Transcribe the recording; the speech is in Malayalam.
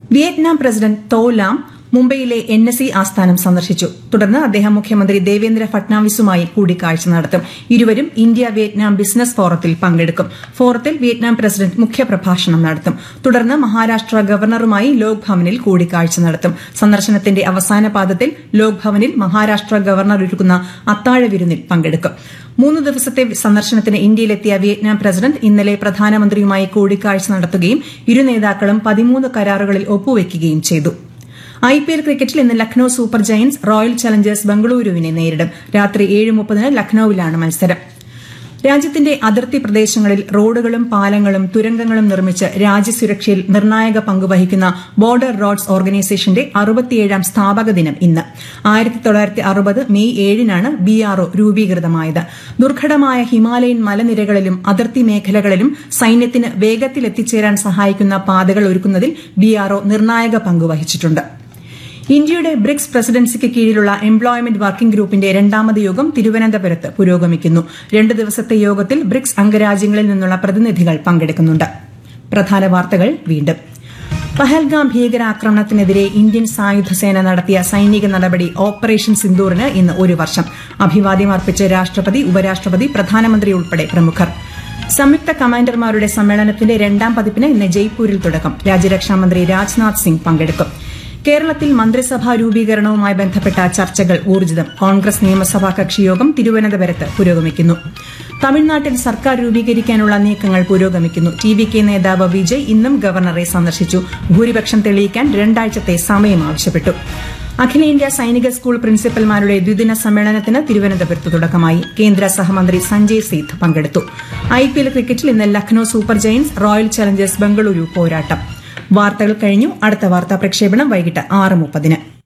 വിയറ്റ്നാം പ്രസിഡന്റ് തോ ലാം മുംബൈയിലെ എൻ എസ് ഇ ആസ്ഥാനം സന്ദർശിച്ചു തുടർന്ന് അദ്ദേഹം മുഖ്യമന്ത്രി ദേവേന്ദ്ര ഫട്നാവിസുമായി കൂടിക്കാഴ്ച നടത്തും ഇരുവരും ഇന്ത്യ വിയറ്റ്നാം ബിസിനസ് ഫോറത്തിൽ പങ്കെടുക്കും ഫോറത്തിൽ വിയറ്റ്നാം പ്രസിഡന്റ് മുഖ്യപ്രഭാഷണം നടത്തും തുടർന്ന് മഹാരാഷ്ട്ര ഗവർണറുമായി ലോക് ഭവനിൽ കൂടിക്കാഴ്ച നടത്തും സന്ദർശനത്തിന്റെ അവസാന പാദത്തിൽ ലോക് ഭവനിൽ മഹാരാഷ്ട്ര ഗവർണർ ഒരുക്കുന്ന അത്താഴ വിരുന്നിൽ പങ്കെടുക്കും മൂന്ന് ദിവസത്തെ സന്ദർശനത്തിന് ഇന്ത്യയിലെത്തിയ വിയറ്റ്നാം പ്രസിഡന്റ് ഇന്നലെ പ്രധാനമന്ത്രിയുമായി കൂടിക്കാഴ്ച നടത്തുകയും ഇരു നേതാക്കളും പതിമൂന്ന് കരാറുകളിൽ ഒപ്പുവയ്ക്കുകയും ചെയ്തു ഐ പി എൽ ക്രിക്കറ്റിൽ ഇന്ന് Lucknow Super Giants Royal Challengers ബംഗളൂരുവിനെ നേരിടും രാത്രി ഏഴ് മുപ്പതിന് ലക്നൌവിലാണ് മത്സരം രാജ്യത്തിന്റെ അതിർത്തി പ്രദേശങ്ങളിൽ റോഡുകളും പാലങ്ങളും തുരങ്കങ്ങളും നിർമ്മിച്ച് രാജ്യസുരക്ഷയിൽ നിർണായക പങ്കുവഹിക്കുന്ന ബോർഡർ റോഡ്സ് ഓർഗനൈസേഷന്റെ അറുപത്തിയേഴാം സ്ഥാപക ദിനം ഇന്ന് ആയിരത്തി തൊള്ളായിരത്തി അറുപത് മെയ് ഏഴിനാണ് ബി ആർഒ രൂപീകൃതമായത് ദുർഘടമായ ഹിമാലയൻ മലനിരകളിലും അതിർത്തി മേഖലകളിലും സൈന്യത്തിന് വേഗത്തിൽ എത്തിച്ചേരാൻ സഹായിക്കുന്ന പാതകൾ ഒരുക്കുന്നതിൽ ബി ആർഒ നിർണായക പങ്കുവഹിച്ചിട്ടുണ്ട് ഇന്ത്യയുടെ ബ്രിക്സ് പ്രസിഡൻസിക്ക് കീഴിലുള്ള എംപ്ലോയ്മെന്റ് വർക്കിംഗ് ഗ്രൂപ്പിന്റെ രണ്ടാമത് യോഗം തിരുവനന്തപുരത്ത് പുരോഗമിക്കുന്നു രണ്ട് ദിവസത്തെ യോഗത്തിൽ ബ്രിക്സ് അംഗരാജ്യങ്ങളിൽ നിന്നുള്ള പ്രതിനിധികൾ പങ്കെടുക്കുന്നുണ്ട് പ്രധാന വാർത്തകൾ വീണ്ടും പഹൽഗാം ഭീകരാക്രമണത്തിനെതിരെ ഇന്ത്യൻ സായുധ സേന നടത്തിയ സൈനിക നടപടി ഓപ്പറേഷൻ സിന്ദൂറിന് ഇന്ന് ഒരു വർഷം അഭിവാദ്യം അർപ്പിച്ച് രാഷ്ട്രപതി ഉപരാഷ്ട്രപതി പ്രധാനമന്ത്രി ഉൾപ്പെടെ പ്രമുഖർ സംയുക്ത കമാൻഡർമാരുടെ സമ്മേളനത്തിന്റെ രണ്ടാം പതിപ്പിന് ഇന്ന് ജയ്പൂരിൽ തുടക്കം രാജ്യരക്ഷാമന്ത്രി രാജ്നാഥ് സിംഗ് പങ്കെടുക്കും കേരളത്തിൽ മന്ത്രിസഭാ രൂപീകരണവുമായി ബന്ധപ്പെട്ട ചർച്ചകൾ ഊർജിതം കോൺഗ്രസ് നിയമസഭാ കക്ഷിയോഗം തിരുവനന്തപുരത്ത് പുരോഗമിക്കുന്നു തമിഴ്നാട്ടിൽ സർക്കാർ രൂപീകരിക്കാനുള്ള നീക്കങ്ങൾ പുരോഗമിക്കുന്നു ടി വി കെ നേതാവ് വിജയ് ഇന്നും ഗവർണറെ സന്ദർശിച്ചു ഭൂരിപക്ഷം തെളിയിക്കാൻ രണ്ടാഴ്ചത്തെ സമയം ആവശ്യപ്പെട്ടു അഖിലേന്ത്യാ സൈനിക സ്കൂൾ പ്രിൻസിപ്പൽമാരുടെ ദ്വിദിന സമ്മേളനത്തിന് തിരുവനന്തപുരത്ത് തുടക്കമായി കേന്ദ്ര സഹമന്ത്രി സഞ്ജയ് സീത്ത് പങ്കെടുത്തു ഐ പി എൽ ക്രിക്കറ്റിൽ ഇന്ന് Lucknow Super Giants Royal Challengers Bengaluru പോരാട്ടം വാർത്തകൾ കഴിഞ്ഞു അടുത്ത വാർത്താ പ്രക്ഷേപണം വൈകിട്ട് ആറ് മുപ്പതിന്